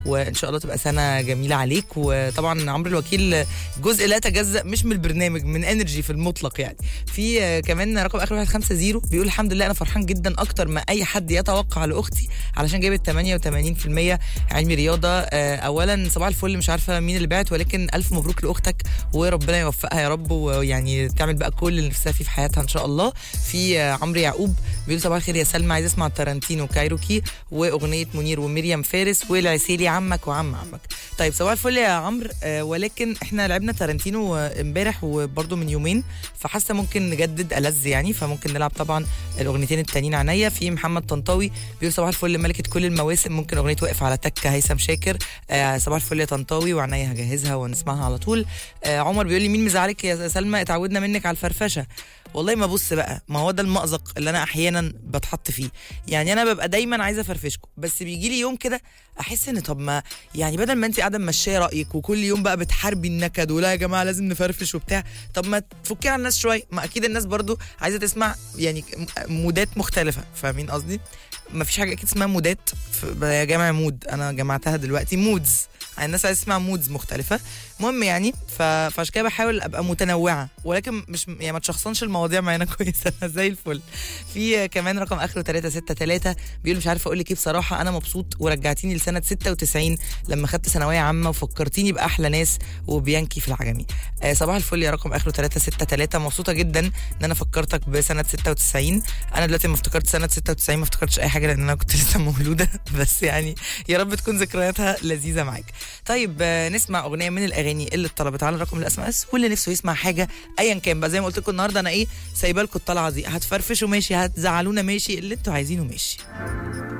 وان شاء الله تبقى سنه جميله عليك وطبعا عمرو الوكيل جزء لا يتجزا مش من البرنامج من انرجي في المطلق يعني في آه، كمان رقم اخر 150 بيقول الحمد لله انا فرحان جدا اكتر ما اي حد يتوقع لاختي علشان جابت 88% علمي رياضه آه، اولا صباح الفل مش عارفه مين اللي بعت ولكن الف مبروك لاختك وربنا يوفقها يا رب ويعني تعمل بقى كل اللي نفسها فيه في حياتها ان شاء الله في آه، عمرو يعقوب بيقول صباح الخير يا سلمى عايز اسمع تارانتينو كايروكي واغنيه منير ومريم فارس والعسيلي عمك وعم عمك طيب صباح الفل يا عمرو آه ولكن احنا لعبنا تارانتينو آه، امبارح وبرده من يومين فحاسه ممكن نجدد ألذ يعني فممكن نلعب طبعا الاغنيتين التانيين عينيا في محمد طنطاوي بيقول صباح الفل ملكه كل المواسم ممكن اغنيه واقف على تكه هيثم شاكر آه صباح الفل يا طنطاوي وعينيا هجهزها ونسمعها على طول آه عمر بيقول لي مين مزعلك يا سلمى اتعودنا منك على الفرفشه والله ما بص بقى ما هو ده المأزق اللي انا احيانا بتحط فيه يعني انا ببقى دايما عايزه افرفشكم بس بيجي لي يوم كده احس ان طب ما يعني بدل ما انت قاعده ماشيه رايك وكل يوم بقى بتحاربي النكد ولا يا جماعه لازم نفرفش وبتاع طب ما تفكي على الناس شويه ما اكيد الناس برضو عايزه تسمع يعني مودات مختلفه فاهمين قصدي ما فيش حاجه اكيد اسمها مودات ف- يا جماعه مود انا جمعتها دلوقتي مودز يعني الناس عايزه تسمع مودز مختلفه المهم يعني ف... فعشان كده بحاول ابقى متنوعه ولكن مش يعني ما تشخصنش المواضيع معانا كويسه أنا زي الفل في كمان رقم اخره 363 بيقول مش عارفه اقول لك ايه بصراحه انا مبسوط ورجعتيني لسنه 96 لما خدت ثانويه عامه وفكرتيني باحلى ناس وبيانكي في العجمي آه صباح الفل يا رقم اخره 363 مبسوطه جدا ان انا فكرتك بسنه 96 انا دلوقتي ما افتكرت سنه 96 ما افتكرتش اي حاجه لان انا كنت لسه مولوده بس يعني يا رب تكون ذكرياتها لذيذه معاك طيب آه، نسمع اغنيه من الاغاني اللي اتطلبت على الرقم الاس ام اس واللي نفسه يسمع حاجه ايا كان بقى زي ما قلت لكم النهارده انا ايه سايبه لكم الطلعه دي هتفرفشوا ماشي هتزعلونا ماشي اللي انتوا عايزينه ماشي